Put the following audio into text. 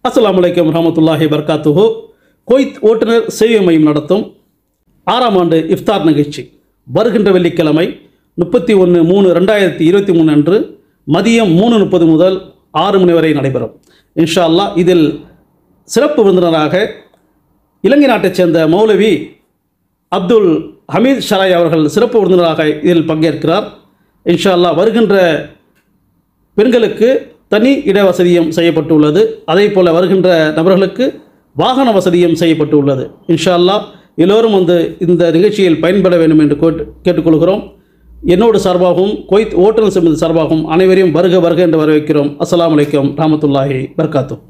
அஸ்ஸலாமு அலைக்கும் ரஹமத்துல்லாஹி பர்காத்துஹு குவைத் ஓட்டுநர் சேவை மையம் நடத்தும் ஆறாம் ஆண்டு இஃப்தார் நிகழ்ச்சி வருகின்ற வெள்ளிக்கிழமை முப்பத்தி ஒன்று மூணு ரெண்டாயிரத்தி இருபத்தி மூணு அன்று மதியம் மூணு முப்பது முதல் ஆறு மணி வரை நடைபெறும் இன்ஷா அல்லாஹ் இதில் சிறப்பு விருந்தினராக இலங்கை நாட்டைச் சேர்ந்த மௌலவி அப்துல் ஹமீத் ஷராய் அவர்கள் சிறப்பு விருந்தினராக இதில் பங்கேற்கிறார் இன்ஷா அல்லாஹ் வருகின்ற பெண்களுக்கு தனி இடவசதியும் செய்யப்பட்டுள்ளது அதே போல் வருகின்ற நபர்களுக்கு வாகன வசதியும் செய்யப்பட்டுள்ளது இன்ஷா அல்லாஹ் எல்லோரும் வந்து இந்த நிகழ்ச்சியில் பயன்பட வேண்டும் என்று கேட்டு கேட்டுக்கொள்கிறோம் என்னோடு சார்பாகவும் குவைத் ஓட்டுநர் சமிதி சார்பாகவும் அனைவரையும் வருக வருக என்று வரவேற்கிறோம் அஸ்ஸலாமு அலைக்கும் ரஹமத்துல்லாஹி பர்காத்து